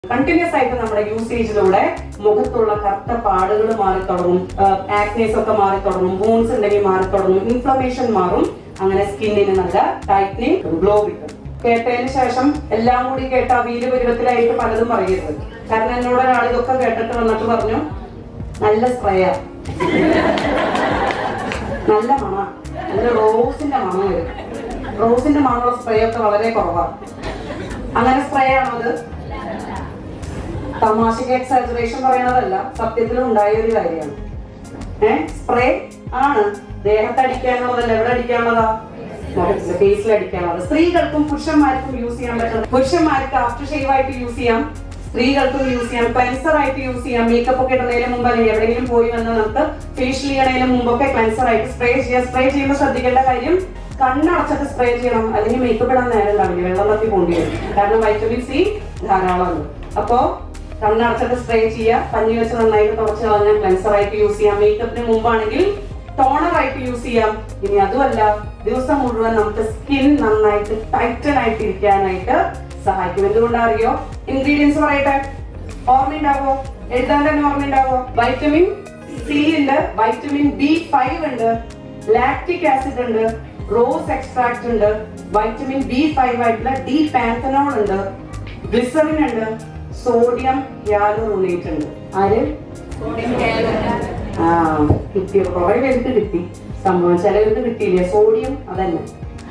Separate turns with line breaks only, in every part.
continuous ആയിട്ട് നമ്മുടെ യൂസേജിലൂടെ മുഖത്തുള്ള കറുത്ത പാടുകൾ മാറി തുടങ്ങും ആക്നേസ് ഒക്കെ മാറി തുടങ്ങും ബോൺസ് ഉണ്ടെങ്കിൽ മാറി തുടങ്ങും ഇൻഫ്ലമേഷൻ മാറും അങ്ങനെ സ്കിന്നിന് നല്ല ടൈറ്റനിങ് ഗ്ലോ കിട്ടും കേട്ടതിന് ശേഷം എല്ലാം കൂടി കേട്ട വീല് പരുവത്തിലായിട്ട് പലതും പറയരുത് കാരണം എന്നോട് ഒരാൾ ഇതൊക്കെ കേട്ടിട്ട് വന്നിട്ട് പറഞ്ഞു നല്ല സ്പ്രേയാ നല്ല മണ നല്ല റോസിന്റെ മണം വരും റോസിന്റെ മണമുള്ള സ്പ്രേ ഒക്കെ വളരെ കുറവാണ് അങ്ങനെ സ്പ്രേ ആണോ അത് തമാശക്ക് എക്സാജറേഷൻ പറയണതല്ല സത്യത്തിൽ ഉണ്ടായ ഒരു കാര്യമാണ് ഏ സ്പ്രേ ആണ് ദേഹത്ത് അടിക്കാനുള്ളതല്ല എവിടെ അടിക്കാനുള്ളതാ ഫേസിൽ അടിക്കാനുള്ളത് സ്ത്രീകൾക്കും പുരുഷന്മാർക്കും യൂസ് ചെയ്യാൻ പറ്റുന്നത് പുരുഷന്മാർക്ക് ആഫ്റ്റർ ഷേവ് ആയിട്ട് യൂസ് ചെയ്യാം സ്ത്രീകൾക്കും യൂസ് ചെയ്യാം ക്ലൻസർ ആയിട്ട് യൂസ് ചെയ്യാം മേക്കപ്പ് ഒക്കെ ഇടുന്നതിന് മുമ്പ് അല്ലെങ്കിൽ എവിടെയെങ്കിലും പോയി വന്ന് നമുക്ക് ഫേഷ്യൽ ചെയ്യണതിന് മുമ്പൊക്കെ ക്ലൻസർ ആയിട്ട് സ്പ്രേ ചെയ്യാം സ്പ്രേ ചെയ്യുമ്പോൾ ശ്രദ്ധിക്കേണ്ട കാര്യം കണ്ണടച്ചിട്ട് സ്പ്രേ ചെയ്യണം അല്ലെങ്കിൽ മേക്കപ്പ് ഇടാൻ നേരം ഉണ്ടാവില്ല വെള്ളം തപ്പി പോണ്ടി വരും കാരണം വൈറ്റമിൻ സി ധാരാളമുണ്ട് അപ്പോ കണ്ണടച്ചിട്ട് സ്പ്രേ ചെയ്യുക പഞ്ഞി വെച്ച് നന്നായിട്ട് തുടച്ച് കളഞ്ഞാൽ ക്ലൻസർ ആയിട്ട് യൂസ് ചെയ്യാം മേക്കപ്പിന് മുമ്പാണെങ്കിൽ ടോണർ ആയിട്ട് യൂസ് ചെയ്യാം ഇനി അതുമല്ല ദിവസം മുഴുവൻ നമുക്ക് സ്കിൻ നന്നായിട്ട് ടൈറ്റൻ ആയിട്ട് ഇരിക്കാനായിട്ട് സഹായിക്കും എന്തുകൊണ്ടാ അറിയോ ഇൻഗ്രീഡിയൻസ് പറയട്ടെ ഓർമ്മയുണ്ടാവോ എഴുതാൻ തന്നെ ഓർമ്മയുണ്ടാവോ വൈറ്റമിൻ സി ഉണ്ട് വൈറ്റമിൻ ബി ഫൈവ് ഉണ്ട് ലാക്റ്റിക് ആസിഡ് ഉണ്ട് റോസ് എക്സ്ട്രാക്ട് ഉണ്ട് വൈറ്റമിൻ ബി ഫൈവ് ആയിട്ടുള്ള ഡി പാന്തനോൾ ഉണ്ട് ഗ്ലിസറിൻ ഉണ്ട് സോഡിയം ഹിയാലുറോണേറ്റ് ഉണ്ട് ആര് ആ കിട്ടി കുറെ പേർക്ക് കിട്ടി സംഭവം ചിലവർക്ക് കിട്ടിയില്ല സോഡിയം അതന്നെ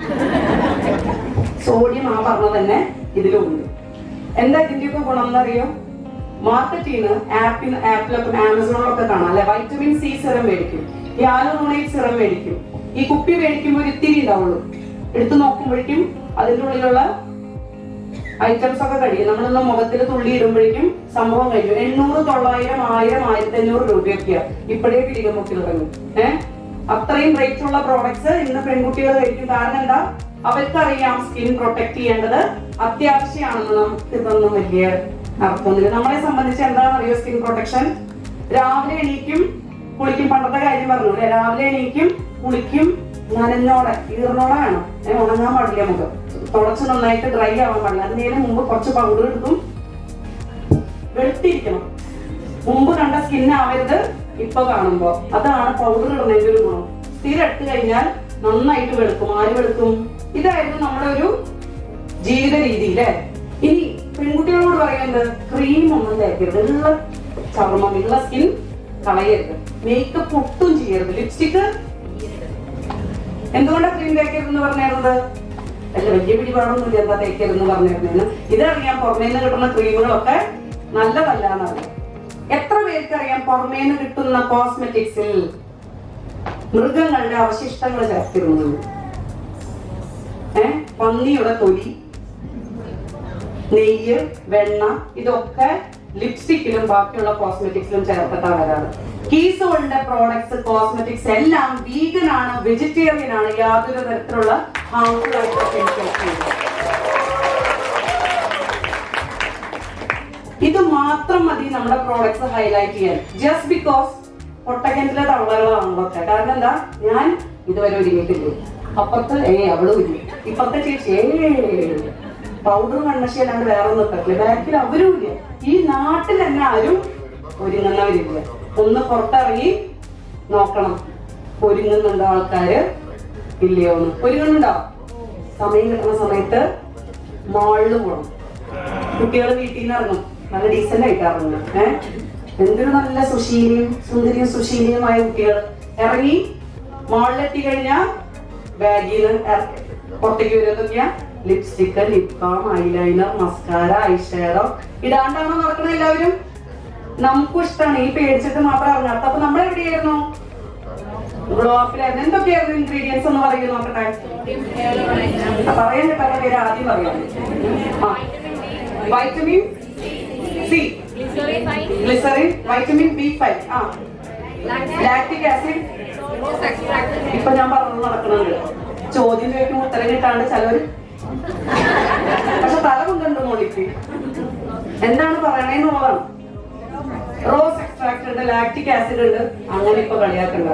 സോഡിയം ആ പറഞ്ഞ തന്നെ ഇതിലുണ്ട് എന്താ ഇതിന്റെയൊക്കെ ഗുണം എന്നറിയോ മാർക്കറ്റിൽ നിന്ന് ആപ്പിൽ ആപ്പിലൊക്കെ ആമസോണിലൊക്കെ കാണാം അല്ലെ വൈറ്റമിൻ സി സിറം മേടിക്കും യാലുറോണേറ്റ് സിറം മേടിക്കും ഈ കുപ്പി മേടിക്കുമ്പോൾ ഒരു ഇത്തിരി ഉണ്ടാവുള്ളൂ എടുത്തു നോക്കുമ്പോഴേക്കും അതിന്റെ ഉള്ളിലുള്ള ഐറ്റംസ് ഒക്കെ കഴിയും നമ്മളിന്ന് മുഖത്തിൽ തുള്ളി ഇടുമ്പോഴേക്കും സംഭവം കഴിയും എണ്ണൂറ് തൊള്ളായിരം ആയിരം ആയിരത്തി അഞ്ഞൂറ് രൂപയൊക്കെയാ ഇപ്പോഴേ പിരികം മുക്കി തുടങ്ങി ഏഹ് അത്രയും റേറ്റ് ഉള്ള പ്രോഡക്ട്സ് ഇന്ന് പെൺകുട്ടികൾ കഴിക്കും കാരണം എന്താ അവർക്കറിയാം സ്കിൻ പ്രൊട്ടക്ട് ചെയ്യേണ്ടത് അത്യാവശ്യമാണെന്ന് നമുക്ക് ഇതൊന്നും വലിയ അർത്ഥമൊന്നുമില്ല നമ്മളെ സംബന്ധിച്ച് എന്താണെന്ന് അറിയോ സ്കിൻ പ്രൊട്ടക്ഷൻ രാവിലെ എണീക്കും കുളിക്കും പണ്ടത്തെ കാര്യം പറഞ്ഞു അല്ലെ രാവിലെ എണീക്കും കുളിക്കും നനഞ്ഞോടെ ഈർന്നോടെ വേണം ഏ, ഉണങ്ങാൻ പാടില്ല മുഖം തുടച്ച് നന്നായിട്ട് ഡ്രൈ ആവാൻ പാടില്ല അതിന് മുമ്പ് കുറച്ച് പൗഡർ എടുക്കും വെളുത്തിരിക്കണം മുമ്പ് കണ്ട സ്കിൻ ആവരുത് ഇപ്പൊ കാണുമ്പോ അതാണ് പൗഡർ ഇടുന്നതിന്റെ ഒരു ഗുണം സ്ഥിരം ഇട്ട് കഴിഞ്ഞാൽ നന്നായിട്ട് വെളുക്കും ആര് വെളുക്കും ഇതായിരുന്നു നമ്മുടെ ഒരു ജീവിത രീതി അല്ലേ ഇനി പെൺകുട്ടികളോട് പറയുന്നത് ക്രീം ഒന്നും തേക്കരുത് ഉള്ള ചർമ്മം ഉള്ള സ്കിൻ കളയരുത് മേക്കപ്പ് ഒട്ടും ചെയ്യരുത് ലിപ്സ്റ്റിക്ക് എന്തുകൊണ്ടാണ് ക്രീം തേക്കരുതെന്ന് പറഞ്ഞിരുന്നത് അല്ല വലിയ പിടിപാടൊന്നുമില്ല എന്താ തേക്കരുതെന്ന് പറഞ്ഞിരുന്നതിന് ഇതറിയാം പുറമേ നിന്ന് കിട്ടുന്ന ക്രീമുകളൊക്കെ നല്ലതല്ല എന്നറിയാം എത്ര പേർക്കറിയാം പുറമേ നിന്ന് കിട്ടുന്ന കോസ്മെറ്റിക്സിൽ മൃഗങ്ങളുടെ അവശിഷ്ടങ്ങൾ ചേർത്തിരുന്നു ഏ പന്നിയുടെ തൊലി നെയ്യ് വെണ്ണ ഇതൊക്കെ ലിപ്സ്റ്റിക്കിലും ബാക്കിയുള്ള കോസ്മെറ്റിക്സിലും ചേർത്തിട്ടാണ് വരാറ് കീസുകളുടെ പ്രോഡക്ട്സ് കോസ്മെറ്റിക്സ് എല്ലാം വീഗൻ ആണ് വെജിറ്റേറിയൻ ആണ് യാതൊരു തരത്തിലുള്ള ഹാർംഫുൾ ആയിട്ടുള്ള കെമിക്കൽസ് ഇല്ല ഇത് മാത്രം മതി നമ്മുടെ പ്രോഡക്ട്സ് ഹൈലൈറ്റ് ചെയ്യാൻ ജസ്റ്റ് ബിക്കോസ് ഒട്ടകത്തിലെ തവളകളാണല്ലോ ഒക്കെ കാരണം എന്താ ഞാൻ ഇതുവരെ ഒരുങ്ങിയിട്ടില്ല അപ്പുറത്ത് ഏ അവള് ഒരുങ്ങി ഇപ്പുറത്തെ ചേച്ചി ഏ പൗഡർ കണ്ണശി അല്ലാണ്ട് വേറെ ഒന്നും ഇട്ടില്ല ബാക്കിൽ അവരും ഇല്ല ഈ നാട്ടിൽ തന്നെ ആരും ഒരുങ്ങുന്നവരില്ല ഒന്ന് പുറത്തിറങ്ങി നോക്കണം ഒരുങ്ങുന്നുണ്ടോ ആൾക്കാര് ഇല്ലയോ എന്ന് ഒരുങ്ങുന്നുണ്ടോ സമയം കിട്ടുന്ന സമയത്ത് മാളില് പോകണം കുട്ടികൾ വീട്ടിൽ നിന്ന് ഇറങ്ങും നല്ല ഡീസന്റ് ആയിട്ട് ഇറങ്ങും ഏഹ് എന്തൊരു നല്ല സുശീലിയും സുന്ദരിയും സുശീലിയുമായ കുട്ടികൾ ഇറങ്ങി മാളിലെത്തി കഴിഞ്ഞാൽ ബാഗിൽ നിന്ന് പുറത്തേക്ക് വരുന്നതൊക്കെയാ lipstick lip balm eyeliner mascara eyeshadow ഇടാണ്ടാണോ നടക്കണ എല്ലാവരും നമുക്കും ഇഷ്ടമാണ് ഈ പേടിച്ചിട്ട് മാത്രം ഇറങ്ങാത്ത അപ്പൊ നമ്മൾ എവിടെയായിരുന്നു ഗ്ലോ അപ്പിലായിരുന്നു എന്തൊക്കെയായിരുന്നു ഇൻഗ്രീഡിയൻസ് എന്ന് പറയൂ നോക്കട്ടെ ആ, പറയാൻ കിട്ടാത്ത പേര് ആദ്യം പറയാം ആ vitamin C glycerin vitamin B five ആ ലാക്ടിക് ആസിഡ് ഇപ്പൊ ഞാൻ പറഞ്ഞത് നടക്കുന്നുണ്ട് ചോദ്യം ചോദിക്കുമ്പോൾ ഉത്തരം കിട്ടാണ്ട് ചിലവര് പക്ഷെ തല കൊണ്ടുണ്ട് മോളിക്ക് എന്താണ് പറയണേന്നുള്ളതാണ് റോസ് എക്സ്ട്രാക്ട് ഉണ്ട് ലാക്ടിക് ആസിഡ് ഉണ്ട് അങ്ങനെ ഇപ്പൊ കളിയാക്കണ്ട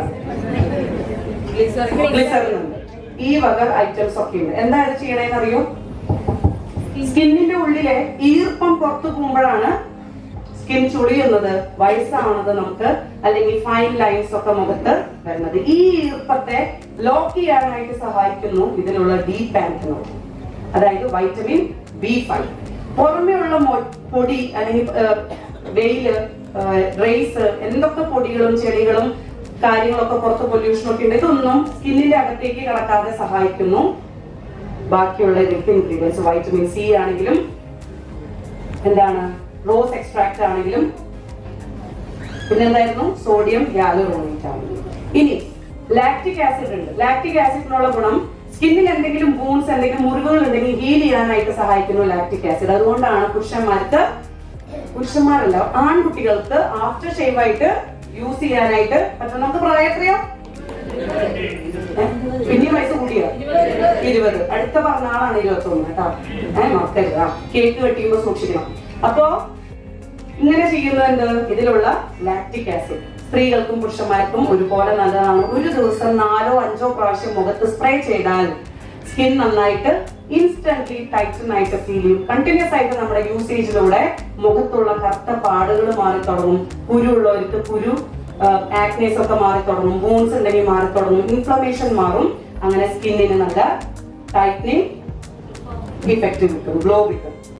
ഗ്ലിസറിൻ ഉണ്ട് ഈ വക ഐറ്റംസ് ഒക്കെ ഉണ്ട് എന്താ ഇത് ചെയ്യണേന്ന് അറിയോ സ്കിന്നിന്റെ ഉള്ളിലെ ഈർപ്പം പുറത്തു പോകുമ്പോഴാണ് സ്കിൻ ചുളിയുന്നത് വയസ്സാവുന്നത് നമുക്ക് അല്ലെങ്കിൽ ഫൈൻ ലൈൻസ് ഒക്കെ മുഖത്ത് വരുന്നത് ഈ ഈർപ്പത്തെ ലോക്ക് ചെയ്യാനായിട്ട് സഹായിക്കുന്നു ഇതിലുള്ള ഡി പാൻറ്റിനോ അതായത് വൈറ്റമിൻ ബി ഫൈവ് പുറമെയുള്ള മൊ- പൊടി അല്ലെങ്കിൽ ആ, വെയില് റേസ് എന്തൊക്കെ പൊടികളും ചെടികളും കാര്യങ്ങളൊക്കെ പുറത്ത് പൊല്യൂഷൻ ഒക്കെ ഉണ്ട് ഇതൊന്നും സ്കിന്നിന്റെ അകത്തേക്ക് കടക്കാതെ സഹായിക്കുന്നു ബാക്കിയുള്ള ഇൻഗ്രീഡിയൻസ് വൈറ്റമിൻ സി ആണെങ്കിലും എന്താണ് റോസ് എക്സ്ട്രാക്ട് ആണെങ്കിലും പിന്നെന്തായിരുന്നു സോഡിയം ഗ്യാലുറോണേറ്റ് ആണെങ്കിലും ഇനി ലാക്റ്റിക് ആസിഡ് ഉണ്ട് ലാക്റ്റിക് ആസിഡിനുള്ള ഗുണം സ്കിന്നിൽ എന്തെങ്കിലും ബൂൺസ് എന്തെങ്കിലും മുറിവുകൾ ഉണ്ടെങ്കിൽ ഹീൽ ചെയ്യാനായിട്ട് സഹായിക്കുന്നു ലാക്റ്റിക് ആസിഡ് അതുകൊണ്ടാണ് പുരുഷന്മാർക്ക് പുരുഷന്മാരല്ല ആൺകുട്ടികൾക്ക് ആഫ്റ്റർ ഷേവ് ആയിട്ട് യൂസ് ചെയ്യാനായിട്ട് പറ്റും നമുക്ക് പ്രായം എത്രയോ പിന്നെ വയസ്സ് കൂടിയോ ഇരുപത് അടുത്ത പറഞ്ഞ ആളാണ് ഇരുപത്തി ഒന്ന് കേട്ടോ ഏഹ് മറക്കരുത് ആ കേക്ക് വെട്ടിയുമ്പോ സൂക്ഷിക്കണം അപ്പോ ഇങ്ങനെ ചെയ്യുന്നത് എന്ത് ഇതിലുള്ള ലാക്റ്റിക് ആസിഡ് സ്ത്രീകൾക്കും പുരുഷന്മാർക്കും ഒരുപോലെ നല്ലതാണ് ഒരു ദിവസം നാലോ അഞ്ചോ പ്രാവശ്യം മുഖത്ത് സ്പ്രേ ചെയ്താൽ സ്കിൻ നന്നായിട്ട് ഇൻസ്റ്റന്റ്ലി ടൈറ്റൻ ആയിട്ട് ഫീൽ ചെയ്യും കണ്ടിന്യൂസ് ആയിട്ട് നമ്മുടെ യൂസേജിലൂടെ മുഖത്തുള്ള കറുത്ത പാടുകൾ മാറി തുടങ്ങും കുരു ഉള്ളവർക്ക് കുരു ആക്നേസ് ഒക്കെ മാറി തുടങ്ങും ബോൺസ് ഉണ്ടെങ്കിൽ മാറി തുടങ്ങും ഇൻഫ്ലമേഷൻ മാറും അങ്ങനെ സ്കിന്നിന് നല്ല ടൈറ്റനിങ് ഇഫക്റ്റ് കിട്ടും ഗ്ലോ കിട്ടും